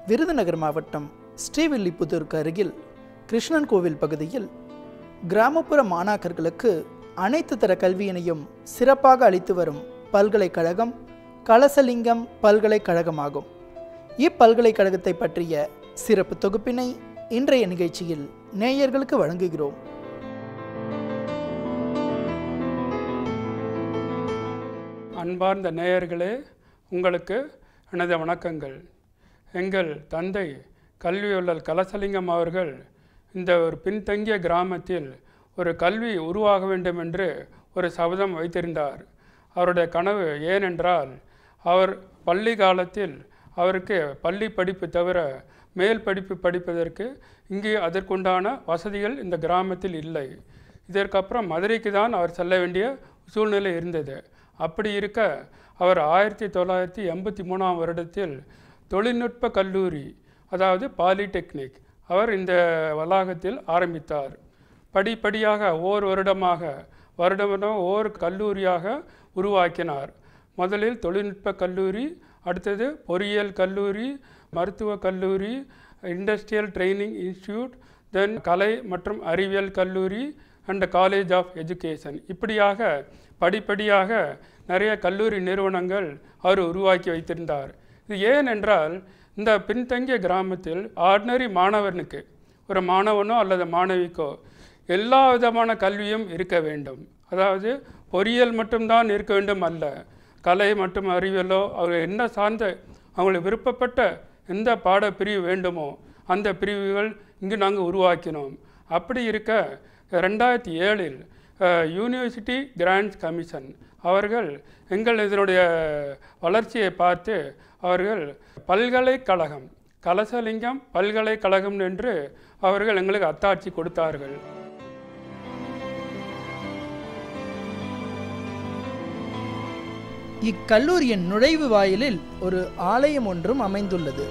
விருதுநகர் மாவட்டம் ஸ்ரீவில்லிபுத்தூருக்கு அருகில் கிருஷ்ணன் கோவில் பகுதியில் கிராமப்புற மாணாக்கர்களுக்கு அனைத்து தர கல்வியினையும் சிறப்பாக அளித்து வரும் பல்கலைக்கழகம் கலசலிங்கம் பல்கலைக்கழகமாகும் இப்பல்கலைக்கழகத்தை பற்றிய சிறப்பு தொகுப்பினை இன்றைய நிகழ்ச்சியில் நேயர்களுக்கு வழங்குகிறோம் அன்பார்ந்த நேயர்களே உங்களுக்கு எனது வணக்கங்கள் எங்கள் தந்தை கல்வியுள்ளல் கலசலிங்கம் அவர்கள் இந்த ஒரு பின்தங்கிய கிராமத்தில் ஒரு கல்வி உருவாக வேண்டும் என்று ஒரு சபதம் வைத்திருந்தார் அவருடைய கனவு ஏனென்றால் அவர் பள்ளி காலத்தில் அவருக்கு பள்ளி படிப்பு தவிர மேல் படிப்பு படிப்பதற்கு இங்கே அதற்குண்டான வசதிகள் இந்த கிராமத்தில் இல்லை இதற்கப்புறம் மதுரைக்கு தான் அவர் செல்ல வேண்டிய சூழ்நிலை இருந்தது அப்படி இருக்க அவர் ஆயிரத்தி தொள்ளாயிரத்தி எண்பத்தி மூணாம் வருடத்தில் தொழில்நுட்ப கல்லூரி அதாவது பாலிடெக்னிக் அவர் இந்த வளாகத்தில் ஆரம்பித்தார் படிப்படியாக ஓர் வருடமாக வருடம் வருடம் ஓர் கல்லூரியாக உருவாக்கினார் முதலில் தொழில்நுட்ப கல்லூரி அடுத்தது பொறியியல் கல்லூரி மருத்துவக் கல்லூரி இண்டஸ்ட்ரியல் ட்ரைனிங் இன்ஸ்டியூட் தென் கலை மற்றும் அறிவியல் கல்லூரி அண்ட் காலேஜ் ஆஃப் எஜுகேஷன் இப்படியாக படிப்படியாக நிறைய கல்லூரி நிறுவனங்கள் அவர் உருவாக்கி வைத்திருந்தார் இது ஏன் என்றால் இந்த பின்தங்கிய கிராமத்தில் ஆர்டினரி மாணவனுக்கு ஒரு மாணவனோ அல்லது மாணவிக்கோ எல்லா விதமான கல்வியும் இருக்க வேண்டும் அதாவது பொறியியல் மட்டும்தான் இருக்க வேண்டும் அல்ல கலை மற்றும் அறிவியலோ அவர் என்ன சார்ந்த அவங்களுக்கு விருப்பப்பட்ட எந்த பாட பிரிவு வேண்டுமோ அந்த பிரிவுகள் இங்கு நாங்கள் உருவாக்கினோம் அப்படி இருக்க ரெண்டாயிரத்தி ஏழில் யூனிவர்சிட்டி கிராண்ட்ஸ் கமிஷன் அவர்கள் எங்கள் இதனுடைய வளர்ச்சியை பார்த்து அவர்கள் பல்கலைக்கழகம் கலசலிங்கம் பல்கலைக்கழகம் என்று அவர்கள் எங்களுக்கு அத்தாட்சி கொடுத்தார்கள் இக்கல்லூரியின் நுழைவு வாயிலில் ஒரு ஆலயம் ஒன்றும் அமைந்துள்ளது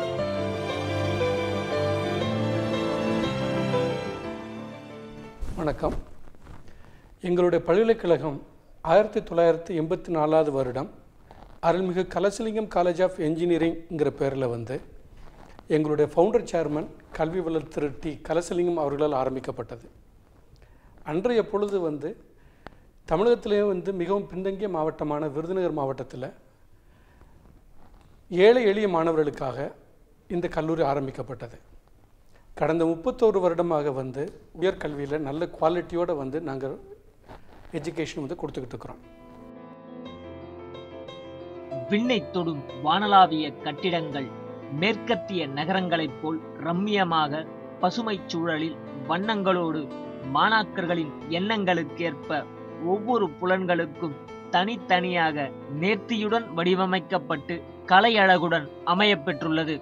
வணக்கம் எங்களுடைய பல்கலைக்கழகம் ஆயிரத்தி தொள்ளாயிரத்தி எண்பத்தி நாலாவது வருடம் அருள்மிகு கலசலிங்கம் காலேஜ் ஆஃப் என்ஜினியரிங்கிற பேரில் வந்து எங்களுடைய ஃபவுண்டர் சேர்மன் கல்வி வளர் திரு டி கலசலிங்கம் அவர்களால் ஆரம்பிக்கப்பட்டது அன்றைய பொழுது வந்து தமிழகத்திலே வந்து மிகவும் பின்தங்கிய மாவட்டமான விருதுநகர் மாவட்டத்தில் ஏழை எளிய மாணவர்களுக்காக இந்த கல்லூரி ஆரம்பிக்கப்பட்டது கடந்த முப்பத்தோரு வருடமாக வந்து உயர்கல்வியில் நல்ல குவாலிட்டியோடு வந்து நாங்கள் எஜுகேஷன் வந்து கொடுத்துக்கிட்டு இருக்கிறோம் விண்ணை தொடும் வானளாவிய கட்டிடங்கள் மேற்கத்திய நகரங்களைப் போல் ரம்மியமாக பசுமைச் சூழலில் வண்ணங்களோடு மாணாக்கர்களின் எண்ணங்களுக்கேற்ப ஒவ்வொரு புலன்களுக்கும் தனித்தனியாக நேர்த்தியுடன் வடிவமைக்கப்பட்டு கலையழகுடன் அமையப்பெற்றுள்ளது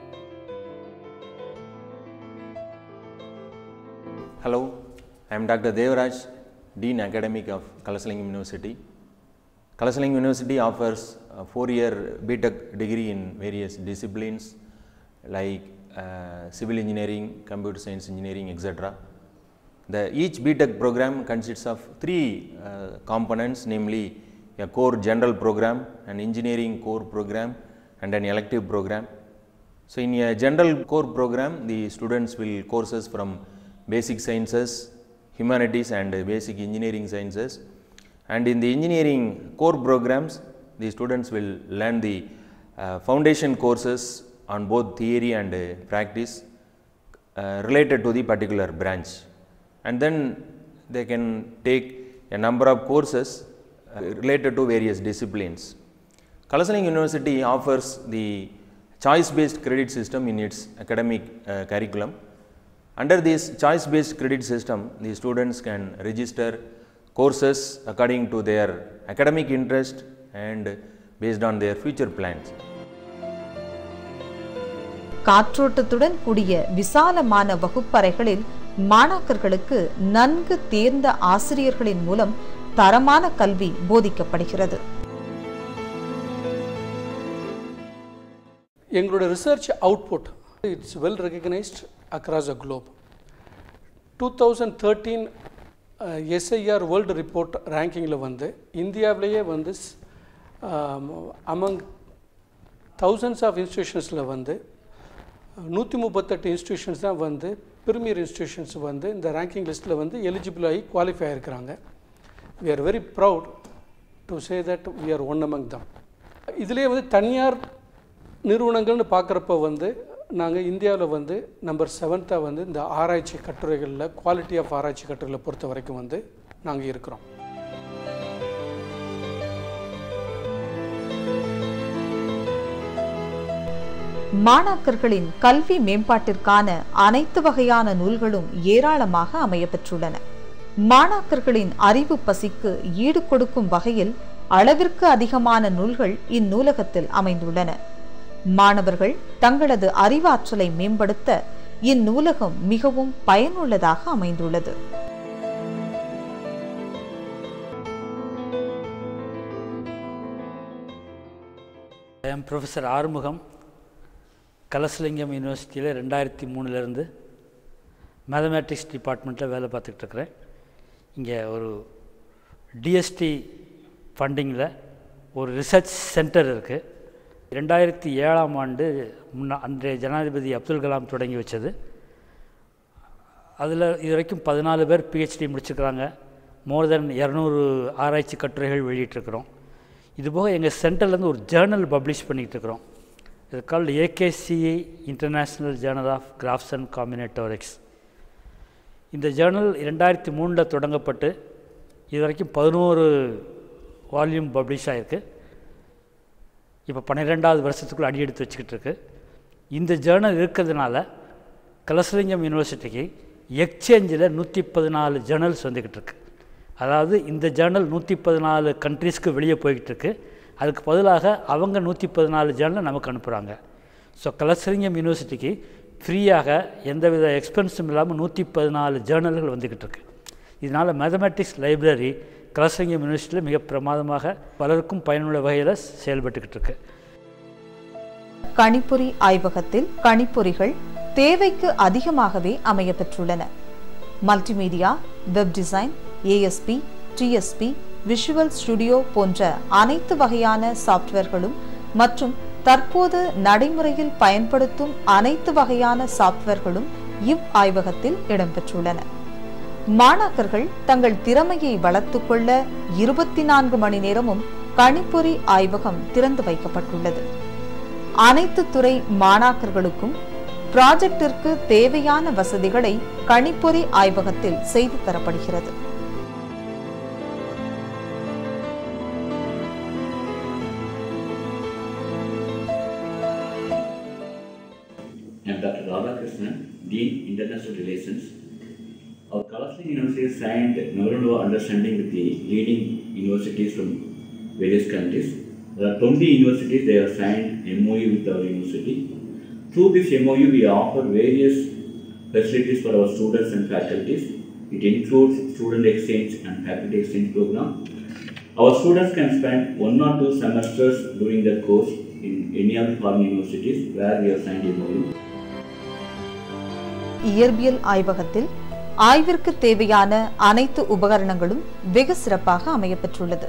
Hello, I am Dr. Devaraj, Dean Academic of Kalasalingam University. Kalasalingam University offers a four-year BTech degree in various disciplines like uh, civil engineering, computer science engineering, etc. The each BTech program consists of three uh, components, namely a core general program, an engineering core program, and an elective program. So, in a general core program, the students will courses from basic sciences, humanities and uh, basic engineering sciences. And in the engineering core programs, the students will learn the uh, foundation courses on both theory and uh, practice uh, related to the particular branch. And then they can take a number of courses uh, related to various disciplines. Kalasaling University offers the choice based credit system in its academic uh, curriculum. Under this choice based credit system, the students can register courses according to their academic interest and based on their future plans. காற்றோட்டத்துடன் கூடிய விசாலமான வகுப்பறைகளில் மாணாக்கர்களுக்கு நன்கு தேர்ந்த ஆசிரியர்களின் மூலம் தரமான கல்வி போதிக்கப்படுகிறது எங்களோட research output it's well recognised across a globe two thousand thirteen SIR world report ரேங்கிங்கில் வந்து இந்தியாவிலேயே வந்து அமங் thousands ஆஃப் இன்ஸ்டியூஷன்ஸில் வந்து நூற்றி முப்பத்தெட்டு இன்ஸ்டியூஷன்ஸ் தான் வந்து ப்ரீமியர் இன்ஸ்டியூஷன்ஸ் வந்து இந்த ரேங்கிங் லிஸ்ட்டில் வந்து எலிஜிபிள் ஆகி குவாலிஃபை ஆகிருக்கிறாங்க we are very proud to say that we are one among them இதிலே வந்து தனியார் நிறுவனங்கள்னு பார்க்குறப்ப வந்து நாங்கள் இந்தியாவில் வந்து நம்பர் செவன்த்தாக வந்து இந்த ஆராய்ச்சி கட்டுரைகளில் குவாலிட்டி ஆஃப் ஆராய்ச்சி கட்டுரைகளை பொறுத்த வரைக்கும் வந்து நாங்கள் இருக்கிறோம் மாணாக்கர்களின் கல்வி மேம்பாட்டிற்கான அனைத்து வகையான நூல்களும் ஏராளமாக அமையப்பெற்றுள்ளன மாணாக்கர்களின் அறிவு பசிக்கு ஈடு கொடுக்கும் வகையில் அளவிற்கு அதிகமான நூல்கள் இந்நூலகத்தில் அமைந்துள்ளன மாணவர்கள் தங்களது அறிவாற்றலை மேம்படுத்த இந்நூலகம் மிகவும் பயனுள்ளதாக அமைந்துள்ளது என் ப்ரொஃபஸர் ஆறுமுகம் கலசலிங்கம் யூனிவர்சிட்டியில் ரெண்டாயிரத்தி மூணுலேருந்து மேத்தமேட்டிக்ஸ் டிபார்ட்மெண்ட்டில் வேலை பார்த்துக்கிட்டு இருக்கிறேன் இங்கே ஒரு டிஎஸ்டி ஃபண்டிங்கில் ஒரு ரிசர்ச் சென்டர் இருக்குது ரெண்டாயிரத்தி ஏழாம் ஆண்டு முன்னா அன்றைய ஜனாதிபதி அப்துல் கலாம் தொடங்கி வச்சது அதில் இது வரைக்கும் பதினாலு பேர் பிஹெச்டி முடிச்சிருக்கிறாங்க மோர் தென் இரநூறு ஆராய்ச்சி கட்டுரைகள் வெளியிட்டிருக்கிறோம் இதுபோக எங்கள் சென்டர்லேருந்து ஒரு ஜேர்னல் பப்ளிஷ் பண்ணிகிட்டு இருக்கிறோம் இது called AKCE international journal of graphs and combinatorics இந்த ஜேர்னல் ரெண்டாயிரத்தி மூணில் தொடங்கப்பட்டு இது வரைக்கும் பதினோரு வால்யூம் பப்ளிஷ் ஆகிருக்கு இப்போ பன்னிரெண்டாவது வருஷத்துக்குள்ள அடி எடுத்து வச்சுக்கிட்டு இருக்கு இந்த ஜேர்னல் இருக்கிறதுனால கலசலிங்கம் யூனிவர்சிட்டிக்கு எக்ஸ்சேஞ்சில் நூற்றி பதினாலு ஜேர்னல்ஸ் வந்துக்கிட்டு இருக்கு அதாவது இந்த ஜேர்னல் நூற்றி பதினாலு கண்ட்ரீஸ்க்கு வெளியே போய்கிட்டு இருக்கு அதுக்கு பதிலாக அவங்க நூற்றி பதினாலு ஜேர்னல் நமக்கு அனுப்புகிறாங்க ஸோ கலசலிங்கம் யூனிவர்சிட்டிக்கு ஃப்ரீயாக எந்தவித எக்ஸ்பென்ஸும் இல்லாமல் நூற்றி பதினாலு ஜேர்னல்கள் வந்துக்கிட்டு இருக்கு இதனால் மேத்தமேட்டிக்ஸ் லைப்ரரி கலசலிங்கம் யூனிவர்சிட்டியில் மிக பிரமாதமாக பலருக்கும் பயனுள்ள வகையில் செயல்பட்டுக்கிட்டு இருக்கு கணிப்பொறி ஆய்வகத்தில் கணிப்பொறிகள் தேவைக்கு அதிகமாகவே அமையப்பெற்றுள்ளன multimedia web design ASP DSP visual studio போன்ற அனைத்து வகையான சாப்ட்வேர்களும் மற்றும் தற்போது நடைமுறையில் பயன்படுத்தும் அனைத்து வகையான சாப்ட்வேர்களும் இவ் ஆய்வகத்தில் இடம்பெற்றுள்ளன மாணாக்கர்கள் தங்கள் திறமையை வளர்த்துக் கொள்ள இருபத்தி நான்கு மணி நேரமும் கணிப்பொறி ஆய்வகம் திறந்து வைக்கப்பட்டுள்ளது அனைத்து துறை மாணாக்கர்களுக்கும் ப்ராஜெக்டிற்கு தேவையான வசதிகளை கணிப்பொறி ஆய்வகத்தில் செய்து தரப்படுகிறது I am Dr. Radhakrishnan, Dean International Relations. Our Kalasling University signed memorandum of understanding with the leading universities from various countries. There are 20 universities, they have signed MOU with our university. Through this MOU, we offer various facilities for our students and faculties. It includes student exchange and faculty exchange program. Our students can spend one or two semesters during the course in any of the foreign universities where we have signed MOU. இயற்பியல் ஆய்வகத்தில் ஆய்விற்கு தேவையான அனைத்து உபகரணங்களும் வெகு சிறப்பாக அமையப்பெற்றுள்ளது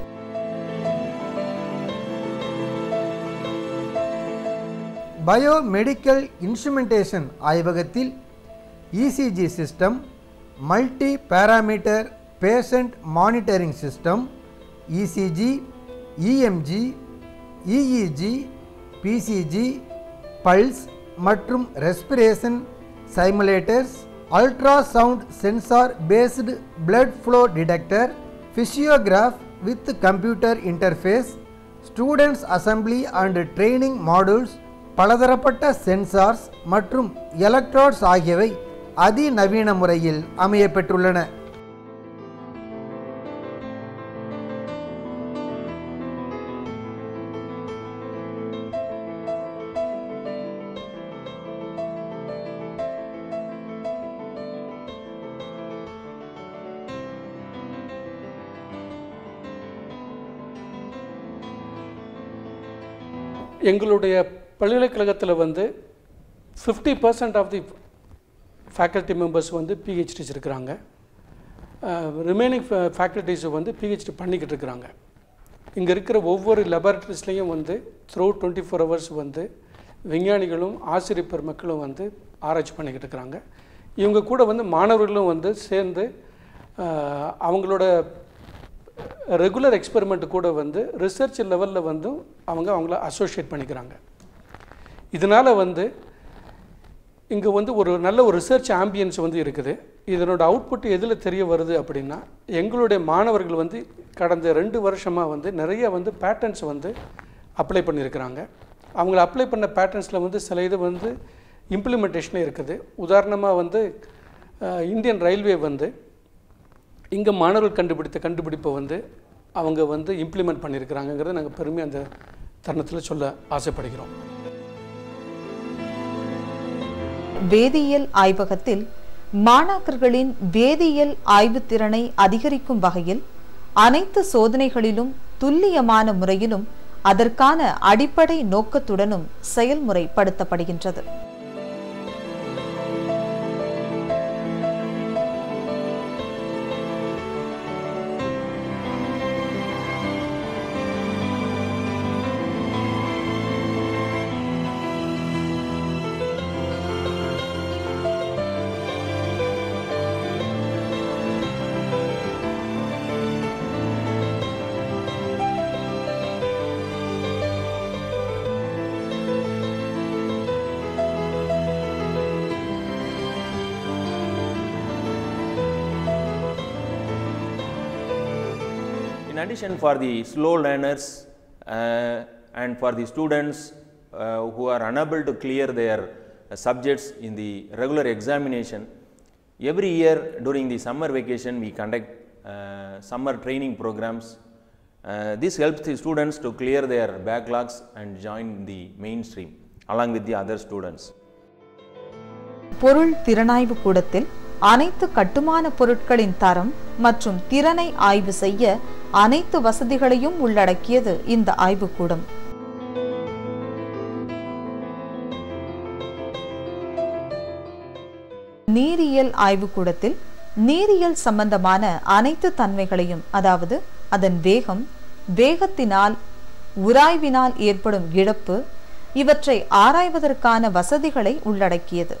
biomedical instrumentation ஆய்வகத்தில் ECG system multi parameter patient monitoring system ECG EMG EEG PCG pulse மற்றும் respiration simulators ultrasound sensor based blood flow detector physiograph with computer interface students assembly and training modules பலதரப்பட்ட sensors மற்றும் electrodes ஆகியவை அதிநவீன முறையில் அமையப்பெற்றுள்ளன எங்களுடைய பல்கலைக்கழகத்தில் வந்து fifty percent of the faculty members வந்து பிஹெச்டிஸ் இருக்கிறாங்க ரிமைனிங் ஃபேக்கல்ட்டிஸ் வந்து பிஹெச்டி பண்ணிக்கிட்டு இருக்கிறாங்க இங்கே இருக்கிற ஒவ்வொரு லெபார்ட்டரிஸ்லேயும் வந்து த்ரூ டுவெண்ட்டி ஃபோர் ஹவர்ஸ் வந்து விஞ்ஞானிகளும் ஆசிரியர் பெருமக்களும் வந்து ஆராய்ச்சி பண்ணிக்கிட்டு இருக்கிறாங்க இவங்க கூட வந்து மாணவர்களும் வந்து சேர்ந்து ஆஹ், அவங்களோட ரெகுலர் எக்ஸ்பெரிமெண்ட் கூட வந்து ரிசர்ச் லெவலில் வந்து அவங்க அவங்கள அசோசியேட் பண்ணிக்கிறாங்க இதனால் வந்து இங்கே வந்து ஒரு நல்ல ஒரு ரிசர்ச் ஆம்பியன்ஸ் வந்து இருக்குது இதனோட அவுட்புட் எதில் தெரிய வருது அப்படின்னா எங்களுடைய மாணவர்கள் வந்து கடந்த ரெண்டு வருஷமாக வந்து நிறைய வந்து பேட்டர்ன்ஸ் வந்து அப்ளை பண்ணியிருக்கிறாங்க அவங்கள அப்ளை பண்ண பேட்டர்ன்ஸில் வந்து சில இது வந்து இம்ப்ளிமெண்டேஷனே இருக்குது உதாரணமாக வந்து அஹ், இந்தியன் ரயில்வே வந்து இங்கே மாணவர்கள் கண்டுபிடித்த கண்டுபிடிப்பை வந்து அவங்க வந்து இம்ப்ளிமெண்ட் பண்ணியிருக்கிறாங்கங்கிறத நாங்கள் பெருமையாக அந்த தருணத்தில் சொல்ல ஆசைப்படுகிறோம் வேதியியல் ஆய்வகத்தில் மாணாக்கர்களின் வேதியியல் ஆய்வுத் திறனை அதிகரிக்கும் வகையில் அனைத்து சோதனைகளிலும் துல்லியமான முறையிலும் அதற்கான அடிப்படை நோக்கத்துடனும் செயல்முறைப்படுத்தப்படுகின்றது In addition, for the slow learners uh, and for the students uh, who are unable to clear their uh, subjects in the regular examination, every year during the summer vacation we conduct uh, summer training programs. Uh, this helps the students to clear their backlogs and join the mainstream along with the other students. பொருள் திறனாய்வு கூடத்தில் அனைத்து கட்டுமான பொருட்களின் தரம் மற்றும் திறனை ஆய்வு செய்ய அனைத்து வசதிகளையும் உள்ளடக்கியது இந்த ஆய்வுக்கூடம் நீரியல் ஆய்வுக்கூடத்தில் நீரியல் சம்பந்தமான அனைத்து தன்மைகளையும் அதாவது அதன் வேகம் வேகத்தினால் உராய்வினால் ஏற்படும் இழப்பு இவற்றை ஆராய்வதற்கான வசதிகளை உள்ளடக்கியது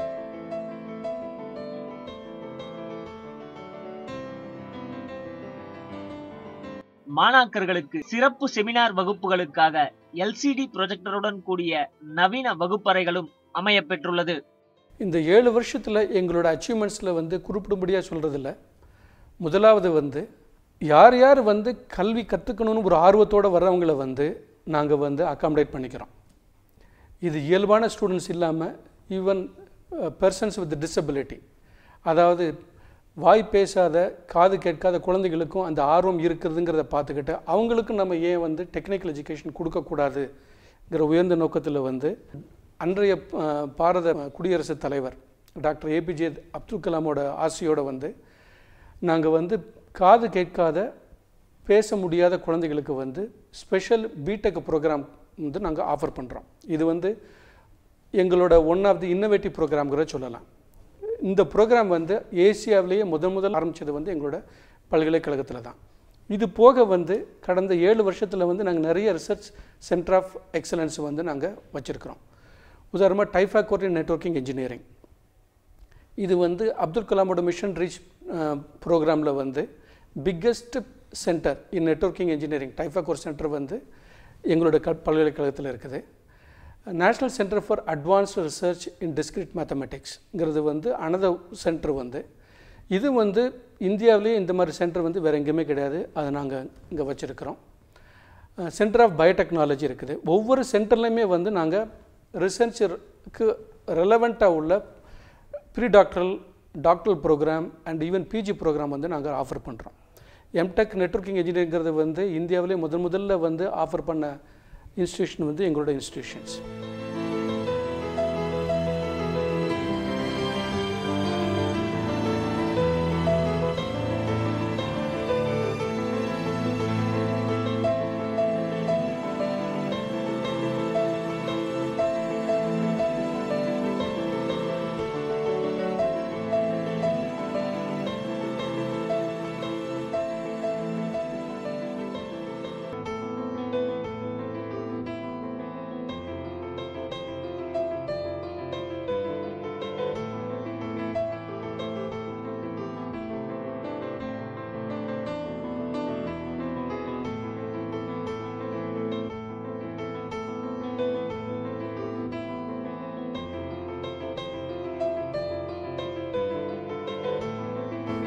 மாணாக்கர்களுக்கு சிறப்பு செமினார் வகுப்புகளுக்காக எல்சிடி ப்ரொஜெக்டருடன் கூடிய நவீன வகுப்பறைகளும் அமையப் பெற்றுள்ளது இந்த ஏழு வருஷத்தில் எங்களோட அச்சீவ்மெண்ட்ஸில் வந்து குறிப்பிடும்படியாக சொல்கிறதில்ல முதலாவது வந்து யார் யார் வந்து கல்வி கற்றுக்கணும்னு ஒரு ஆர்வத்தோடு வர்றவங்கள வந்து நாங்கள் வந்து அகாமடேட் பண்ணிக்கிறோம் இது இயல்பான ஸ்டூடெண்ட்ஸ் இல்லாமல் ஈவன் பர்சன்ஸ் வித் டிசபிலிட்டி அதாவது வாய் பேசாத காது கேட்காத குழந்தைகளுக்கும் அந்த ஆர்வம் இருக்கிறதுங்கிறத பார்த்துக்கிட்டு அவங்களுக்கும் நம்ம ஏன் வந்து டெக்னிக்கல் எஜுகேஷன் கொடுக்கக்கூடாதுங்கிற உயர்ந்த நோக்கத்தில் வந்து அன்றைய அஹ், பாரத குடியரசுத் தலைவர் டாக்டர் ஏபிஜே அப்துல் கலாமோட ஆசையோடு வந்து நாங்கள் வந்து காது கேட்காத பேச முடியாத குழந்தைகளுக்கு வந்து ஸ்பெஷல் பிடெக் ப்ரோக்ராம் வந்து நாங்கள் ஆஃபர் பண்ணுறோம் இது வந்து எங்களோட ஒன் ஆஃப் தி இன்னோவேட்டிவ் ப்ரோக்ராம்ங்கிற சொல்லலாம் இந்த ப்ரோக்ராம் வந்து ஏசியாவிலேயே முதன் முதல் ஆரம்பித்தது வந்து எங்களோட பல்கலைக்கழகத்தில் தான் இது போக வந்து கடந்த ஏழு வருஷத்தில் வந்து நாங்கள் நிறைய ரிசர்ச் சென்டர் ஆஃப் எக்ஸலன்ஸ் வந்து நாங்கள் வச்சுருக்கிறோம் உதாரணமாக டைஃபா கோர்டின் நெட்வொர்க்கிங் இன்ஜினியரிங் இது வந்து அப்துல் கலாமோட மிஷன் ரீச் ப்ரோக்ராமில் வந்து biggest centre in networking engineering TIFAC core centre வந்து எங்களோட க பல்கலைக்கழகத்தில் இருக்குது national centre for advanced research in discrete மேத்தமெட்டிக்ஸ்ங்கிறது வந்து அனதர் சென்டர் வந்து இது வந்து இந்தியாவிலேயே இந்த மாதிரி சென்டர் வந்து வேறு எங்கேயுமே கிடையாது அதை நாங்கள் இங்கே வச்சுருக்கிறோம் சென்டர் ஆஃப் பயோடெக்னாலஜி இருக்குது ஒவ்வொரு சென்டர்லையுமே வந்து நாங்கள் ரிசர்ச்சருக்கு ரெலவெண்ட்டாக உள்ள pre doctoral doctoral programme and even PG programme வந்து நாங்கள் ஆஃபர் பண்ணுறோம் எம்டெக் நெட்வொர்க்கிங் இன்ஜினியரிங்கிறது வந்து இந்தியாவிலே முதன் முதல்ல வந்து ஆஃபர் பண்ண இன்ஸ்டியூஷன் வந்து எங்களோட இன்ஸ்டியூஷன்ஸ்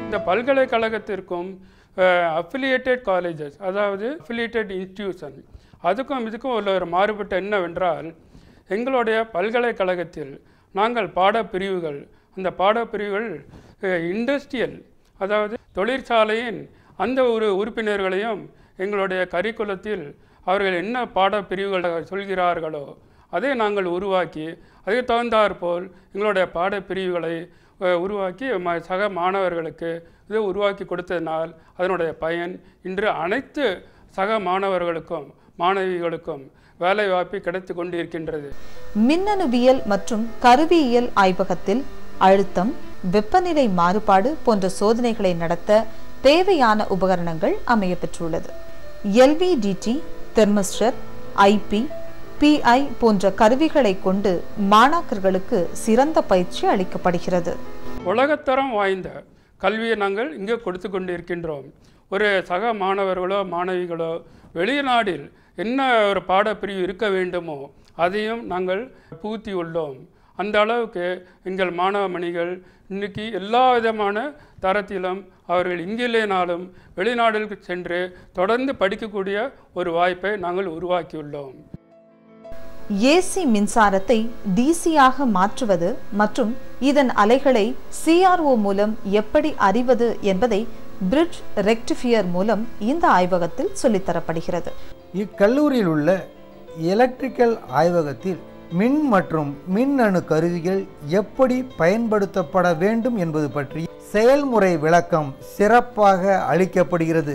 இந்த பல்கலைக்கழகத்திற்கும் அஃபிலியேட்டட் காலேஜஸ் அதாவது அஃபிலியேட்டட் இன்ஸ்டிடியூஷன் அதுக்கும் இதுக்கும் உள்ள ஒரு மாறுபட்ட என்னவென்றால் எங்களுடைய பல்கலைக்கழகத்தில் நாங்கள் பாடப்பிரிவுகள் அந்த பாடப்பிரிவுகள் இண்டஸ்ட்ரியல் அதாவது தொழிற்சாலையின் அந்த ஒரு உறுப்பினர்களையும் எங்களுடைய கரிக்குலத்தில் அவர்கள் என்ன பாடப்பிரிவுகள் சொல்கிறார்களோ அதை நாங்கள் உருவாக்கி அதுக்கு தகுந்தாற்போல் எங்களுடைய பாடப்பிரிவுகளை அஹ், உருவாக்கி ம சக மாணவர்களுக்கு இதை உருவாக்கி கொடுத்ததினால் அதனுடைய பயன் இன்று அனைத்து சக மாணவர்களுக்கும் மாணவிகளுக்கும் வேலைவாய்ப்பு கிடைத்து கொண்டிருக்கின்றது மின்னணுவியல் மற்றும் கருவியியல் ஆய்வகத்தில் அழுத்தம் வெப்பநிலை மாறுபாடு போன்ற சோதனைகளை நடத்த தேவையான உபகரணங்கள் அமையப்பெற்றுள்ளது எல்விடிடி தெர்மஸ்டர் ஐபி பிஐ போன்ற கருவிகளை கொண்டு மாணாக்கர்களுக்கு சிறந்த பயிற்சி அளிக்கப்படுகிறது உலகத்தரம் வாய்ந்த கல்வியை நாங்கள் இங்கே கொடுத்து கொண்டிருக்கின்றோம் ஒரு சக மாணவர்களோ மாணவிகளோ வெளிநாட்டில் என்ன ஒரு பாடப்பிரிவு இருக்க வேண்டுமோ அதையும் நாங்கள் பூர்த்தி உள்ளோம் அந்த அளவுக்கு எங்கள் மாணவ மணிகள் இன்னைக்கு எல்லா விதமான தரத்திலும் அவர்கள் இங்கிலேனாலும் வெளிநாடுகளுக்கு சென்று தொடர்ந்து படிக்கக்கூடிய ஒரு வாய்ப்பை நாங்கள் உருவாக்கியுள்ளோம் ஏசி மின்சாரத்தை டிசியாக மாற்றுவது மற்றும் இதன் அலைகளை சிஆர்ஓ மூலம் எப்படி அறிவது என்பதை பிரிட்ஜ் ரெக்டிஃபியர் மூலம் இந்த ஆய்வகத்தில் சொல்லித்தரப்படுகிறது இக்கல்லூரியில் உள்ள எலக்ட்ரிக்கல் ஆய்வகத்தில் மின் மற்றும் மின்னணு கருவிகள் எப்படி பயன்படுத்தப்பட வேண்டும் என்பது பற்றி செயல்முறை விளக்கம் சிறப்பாக அளிக்கப்படுகிறது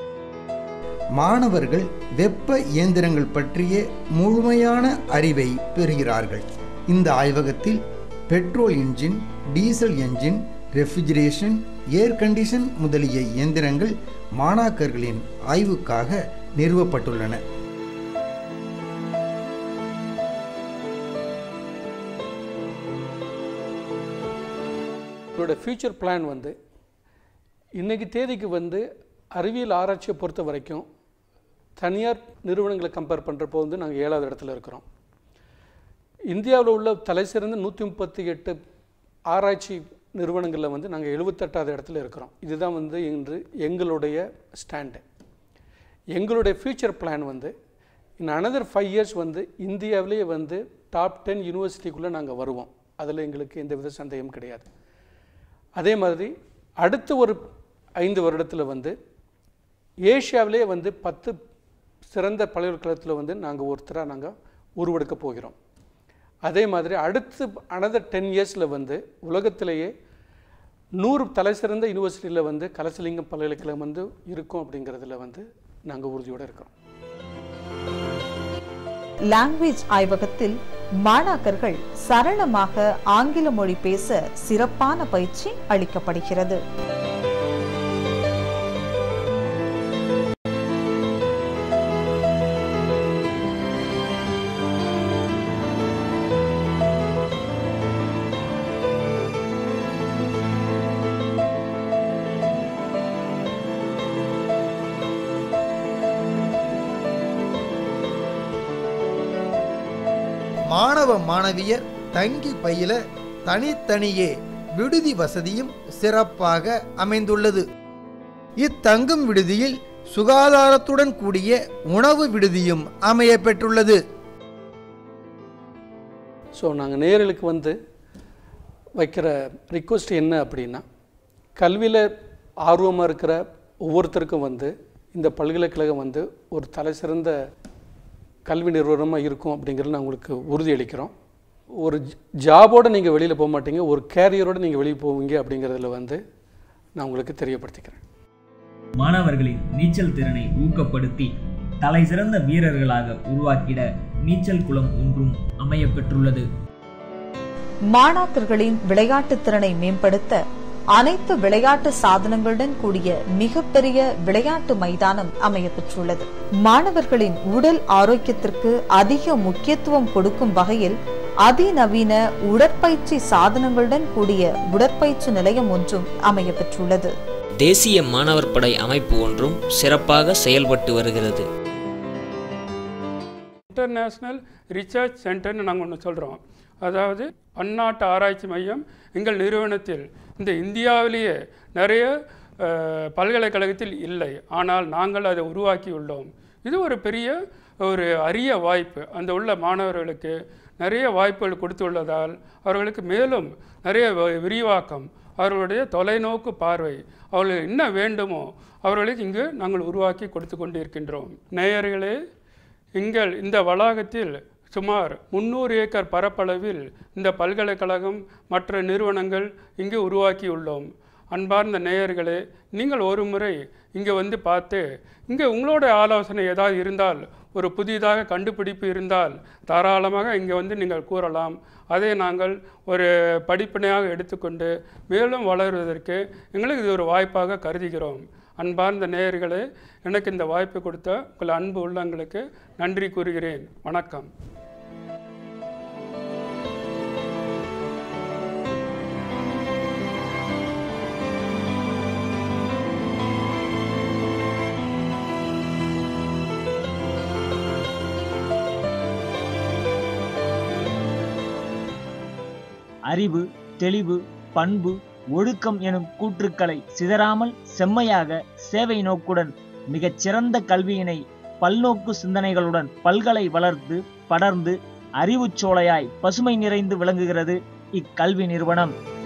மாணவர்கள் வெப்ப இயந்திரங்கள் பற்றிய முழுமையான அறிவை பெறுகிறார்கள் இந்த ஆய்வகத்தில் petrol engine diesel engine refrigeration air condition முதலிய இயந்திரங்கள் மாணாக்கர்களின் ஆய்வுக்காக நிறுவப்பட்டுள்ளன இதோட ஃப்யூச்சர் பிளான் வந்து இன்றைக்கி தேதிக்கு வந்து அறிவியல் ஆராய்ச்சியை பொறுத்த வரைக்கும் தனியார் நிறுவனங்களை கம்பேர் பண்ணுறப்போ வந்து நாங்கள் ஏழாவது இடத்துல இருக்கிறோம் இந்தியாவில் உள்ள தலை சிறந்த நூற்றி முப்பத்தி எட்டு ஆராய்ச்சி நிறுவனங்களில் வந்து நாங்கள் எழுபத்தெட்டாவது இடத்துல இருக்கிறோம் இதுதான் வந்து இன்று எங்களுடைய ஸ்டாண்டு எங்களுடைய ஃப்யூச்சர் பிளான் வந்து இன் அனதர் ஃபைவ் இயர்ஸ் வந்து இந்தியாவிலேயே வந்து டாப் டென் யூனிவர்சிட்டிக்குள்ளே நாங்கள் வருவோம் அதில் எங்களுக்கு எந்தவித சந்தேகம் கிடையாது அதே மாதிரி அடுத்த ஒரு ஐந்து வருடத்தில் வந்து ஏஷியாவிலே வந்து பத்து சிறந்த பல்கலைக்கழகத்தில் வந்து நாங்கள் ஒருத்தராக நாங்கள் உருவெடுக்க போகிறோம் அதே மாதிரி அடுத்து அனதர் டென் இயர்ஸில் வந்து உலகத்திலேயே நூறு தலை சிறந்த யூனிவர்சிட்டியில் வந்து கலசலிங்கம் பல்கலைக்கழகம் வந்து இருக்கும் அப்படிங்கிறதுல வந்து நாங்கள் உறுதியோடு இருக்கிறோம் லாங்குவேஜ் ஆய்வகத்தில் மாணாக்கர்கள் சரளமாக ஆங்கில மொழி பேச சிறப்பான பயிற்சி அளிக்கப்படுகிறது மாணவ மாணவியர் தங்கி பயில தனித்தனியே விடுதி வசதியும் சிறப்பாக அமைந்துள்ளது இத்தங்கும் விடுதியில் சுகாதாரத்துடன் கூடிய உணவு விடுதியும் அமைய பெற்றுள்ளது ஸோ நாங்கள் நேரலுக்கு வந்து வைக்கிற ரிக்வஸ்ட் என்ன அப்படின்னா கல்வியில் ஆர்வமாக இருக்கிற ஒவ்வொருத்தருக்கும் வந்து இந்த பல்கலைக்கழகம் வந்து ஒரு தலை சிறந்த கல்வி நிறுவனமாக இருக்கும் அப்படிங்கிறது நான் உங்களுக்கு உறுதியளிக்கிறோம் ஒரு ஜாபோடு நீங்கள் வெளியில் போக மாட்டீங்க ஒரு கேரியரோடு நீங்கள் வெளியே போவீங்க அப்படிங்கிறதுல வந்து நான் உங்களுக்கு தெரியப்படுத்திக்கிறேன் மாணவர்களின் நீச்சல் திறனை ஊக்கப்படுத்தி தலை சிறந்த வீரர்களாக உருவாக்கிட நீச்சல் குளம் ஒன்றும் அமைய பெற்றுள்ளது மாணாக்கர்களின் விளையாட்டு திறனை மேம்படுத்த அனைத்து விளையாட்டு சாதனங்களுடன் கூடிய மிகப்பெரிய விளையாட்டு மைதானம் அமைய பெற்றுள்ளது மாணவர்களின் உடல் ஆரோக்கியத்திற்கு அதிக முக்கியத்துவம் கொடுக்கும் வகையில் அதிநவீன உடற்பயிற்சி சாதனங்களுடன் கூடிய உடற்பயிற்சி நிலையம் ஒன்றும் அமைய பெற்றுள்ளது தேசிய மாணவர் படை அமைப்பு ஒன்றும் சிறப்பாக செயல்பட்டு வருகிறது இன்டர்நேஷ்னல் ரிசர்ச் சென்டர்னு நாங்கள் ஒன்று சொல்கிறோம் அதாவது பன்னாட்டு ஆராய்ச்சி மையம் எங்கள் நிறுவனத்தில் இந்த இந்தியாவிலேயே நிறைய அஹ், பல்கலைக்கழகத்தில் இல்லை ஆனால் நாங்கள் அதை உருவாக்கியுள்ளோம் இது ஒரு பெரிய ஒரு அரிய வாய்ப்பு அந்த உள்ள மாணவர்களுக்கு நிறைய வாய்ப்புகள் கொடுத்துள்ளதால் அவர்களுக்கு மேலும் நிறைய வ- விரிவாக்கம் அவர்களுடைய தொலைநோக்கு பார்வை அவர்களுக்கு என்ன வேண்டுமோ அவர்களுக்கு இங்கு நாங்கள் உருவாக்கி கொடுத்து கொண்டிருக்கின்றோம் நேயர்களே எங்கள் இந்த வளாகத்தில் சுமார் முந்நூறு ஏக்கர் பரப்பளவில் இந்த பல்கலைக்கழகம் மற்ற நிறுவனங்கள் இங்கு உருவாக்கியுள்ளோம் அன்பார்ந்த நேயர்களே நீங்கள் ஒரு முறை இங்கே வந்து பார்த்து இங்கே உங்களோட ஆலோசனை ஏதாவது இருந்தால் ஒரு புதிதாக கண்டுபிடிப்பு இருந்தால் தாராளமாக இங்கே வந்து நீங்கள் கூறலாம் அதை நாங்கள் ஒரு படிப்பினையாக எடுத்துக்கொண்டு மேலும் வளருவதற்கு எங்களுக்கு இது ஒரு வாய்ப்பாக கருதுகிறோம் அன்பார்ந்த நேயர்களே எனக்கு இந்த வாய்ப்பு கொடுத்த உங்கள் அன்பு உள்ளங்களுக்கு நன்றி கூறுகிறேன் வணக்கம் அறிவு தெளிவு பண்பு ஒழுக்கம் எனும் கூற்றுக்களை சிதறாமல் செம்மையாக சேவை நோக்குடன் மிகச் சிறந்த கல்வியினை பல்நோக்கு சிந்தனைகளுடன் பல்கலை வளர்த்து படர்ந்து அறிவுச் சோலையாய் பசுமை நிறைந்து விளங்குகிறது இக்கல்வி நிறுவனம்